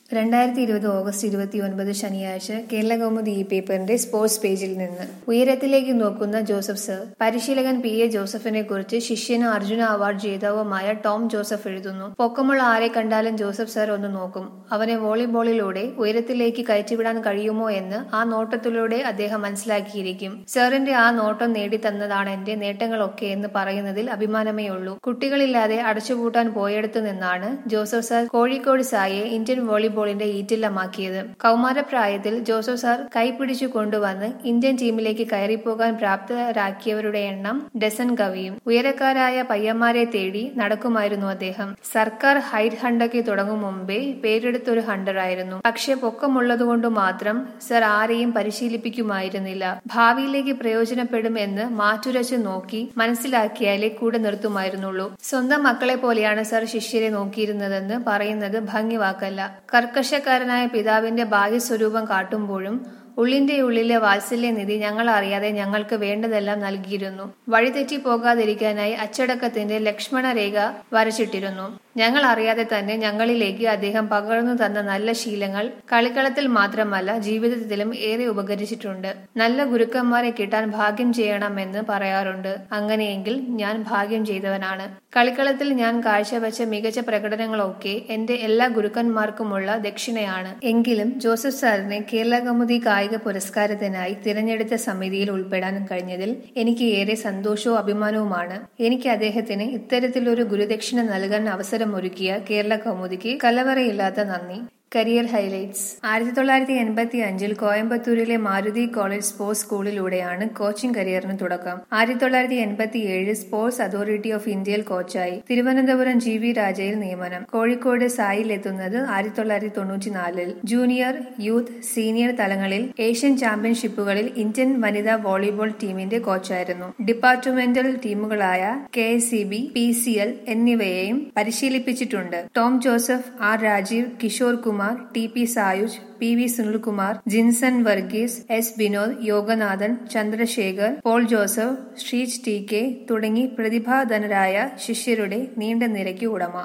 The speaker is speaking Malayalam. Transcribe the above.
രണ്ടായിരത്തി ഇരുപത് ഓഗസ്റ്റ് ഇരുപത്തി ഒൻപത് ശനിയാഴ്ച കേരള കൗമുദി ഈ പേപ്പറിന്റെ സ്പോർട്സ് പേജിൽ നിന്ന് ഉയരത്തിലേക്ക് നോക്കുന്ന ജോസഫ് സർ പരിശീലകൻ പി എ ജോസഫിനെ കുറിച്ച് ശിഷ്യനും അർജുന അവാർഡ് ജേതാവുമായ ടോം ജോസഫ് എഴുതുന്നു പൊക്കമുള്ള ആരെ കണ്ടാലും ജോസഫ് സർ ഒന്ന് നോക്കും അവനെ വോളിബോളിലൂടെ ഉയരത്തിലേക്ക് കയറ്റിവിടാൻ കഴിയുമോ എന്ന് ആ നോട്ടത്തിലൂടെ അദ്ദേഹം മനസ്സിലാക്കിയിരിക്കും സാറിന്റെ ആ നോട്ടം നേടിത്തന്നതാണ് എന്റെ നേട്ടങ്ങളൊക്കെ എന്ന് പറയുന്നതിൽ അഭിമാനമേ ഉള്ളൂ കുട്ടികളില്ലാതെ അടച്ചുപൂട്ടാൻ പോയെടുത്തു നിന്നാണ് ജോസഫ് സാർ കോഴിക്കോട് സായെ ഇന്ത്യൻ വോളിബോളിന്റെ ഈറ്റില്ലമാക്കിയത് കൗമാരപ്രായത്തിൽ ജോസഫ് സാർ കൈപിടിച്ചു കൊണ്ടുവന്ന് ഇന്ത്യൻ ടീമിലേക്ക് കയറിപ്പോകാൻ പ്രാപ്തരാക്കിയവരുടെ എണ്ണം ഡസൻ കവിയും ഉയരക്കാരായ പയ്യന്മാരെ തേടി നടക്കുമായിരുന്നു അദ്ദേഹം സർക്കാർ ഹൈറ്റ് ഹണ്ടൊക്കെ തുടങ്ങും മുമ്പേ പേരെടുത്തൊരു ഹണ്ടറായിരുന്നു പക്ഷെ പൊക്കമുള്ളതുകൊണ്ട് മാത്രം സർ ആരെയും പരിശീലിപ്പിക്കുമായിരുന്നില്ല ഭാവിയിലേക്ക് പ്രയോജനപ്പെടും എന്ന് മാറ്റുരച്ച് നോക്കി മനസ്സിലാക്കിയാലേ കൂടെ നിർത്തുമായിരുന്നുള്ളൂ സ്വന്തം മക്കളെ പോലെയാണ് സർ ശിഷ്യരെ നോക്കിയിരുന്നതെന്ന് പറയുന്നത് ഭംഗിവാക്കല്ല കർക്കശക്കാരനായ പിതാവിന്റെ ബാഹ്യസ്വരൂപം കാട്ടുമ്പോഴും ഉള്ളിന്റെ ഉള്ളിലെ വാത്സല്യനിധി ഞങ്ങൾ അറിയാതെ ഞങ്ങൾക്ക് വേണ്ടതെല്ലാം നൽകിയിരുന്നു വഴിതെറ്റി പോകാതിരിക്കാനായി അച്ചടക്കത്തിന്റെ ലക്ഷ്മണ രേഖ വരച്ചിട്ടിരുന്നു ഞങ്ങൾ അറിയാതെ തന്നെ ഞങ്ങളിലേക്ക് അദ്ദേഹം പകർന്നു തന്ന നല്ല ശീലങ്ങൾ കളിക്കളത്തിൽ മാത്രമല്ല ജീവിതത്തിലും ഏറെ ഉപകരിച്ചിട്ടുണ്ട് നല്ല ഗുരുക്കന്മാരെ കിട്ടാൻ ഭാഗ്യം ചെയ്യണമെന്ന് പറയാറുണ്ട് അങ്ങനെയെങ്കിൽ ഞാൻ ഭാഗ്യം ചെയ്തവനാണ് കളിക്കളത്തിൽ ഞാൻ കാഴ്ചവെച്ച മികച്ച പ്രകടനങ്ങളൊക്കെ എന്റെ എല്ലാ ഗുരുക്കന്മാർക്കുമുള്ള ദക്ഷിണയാണ് എങ്കിലും ജോസഫ് സാറിനെ കേരള കൗമുദി കായിക പുരസ്കാരത്തിനായി തിരഞ്ഞെടുത്ത സമിതിയിൽ ഉൾപ്പെടാൻ കഴിഞ്ഞതിൽ എനിക്ക് ഏറെ സന്തോഷവും അഭിമാനവുമാണ് എനിക്ക് അദ്ദേഹത്തിന് ഇത്തരത്തിലൊരു ഗുരുദക്ഷിണ നൽകാൻ അവസരമൊരുക്കിയ കേരള കൗമുദിക്ക് കലവറയില്ലാത്ത നന്ദി കരിയർ ഹൈലൈറ്റ്സ് ആയിരത്തി തൊള്ളായിരത്തി എൺപത്തി അഞ്ചിൽ കോയമ്പത്തൂരിലെ മാരുതി കോളേജ് സ്പോർട്സ് സ്കൂളിലൂടെയാണ് കോച്ചിംഗ് കരിയറിന് തുടക്കം ആയിരത്തി തൊള്ളായിരത്തി എൺപത്തി ഏഴ് സ്പോർട്സ് അതോറിറ്റി ഓഫ് ഇന്ത്യയിൽ കോച്ചായി തിരുവനന്തപുരം ജി വി രാജയിൽ നിയമനം കോഴിക്കോട് സായിൽ എത്തുന്നത് ആയിരത്തി തൊള്ളായിരത്തി തൊണ്ണൂറ്റിനാലിൽ ജൂനിയർ യൂത്ത് സീനിയർ തലങ്ങളിൽ ഏഷ്യൻ ചാമ്പ്യൻഷിപ്പുകളിൽ ഇന്ത്യൻ വനിതാ വോളിബോൾ ടീമിന്റെ കോച്ചായിരുന്നു ഡിപ്പാർട്ട്മെന്റൽ ടീമുകളായ K S C B P C L എന്നിവയെയും പരിശീലിപ്പിച്ചിട്ടുണ്ട് Tom Joseph R Rajeev Kishore Kumar Kumar T P Sayuj P V Sunilkumar Jinson Varghese S Vinod Yoganathan Chandrasekhar Paul Joseph Sreej T K തുടങ്ങി പ്രതിഭാധനരായ ശിഷ്യരുടെ നീണ്ട നിരയ്ക്ക് ഉടമ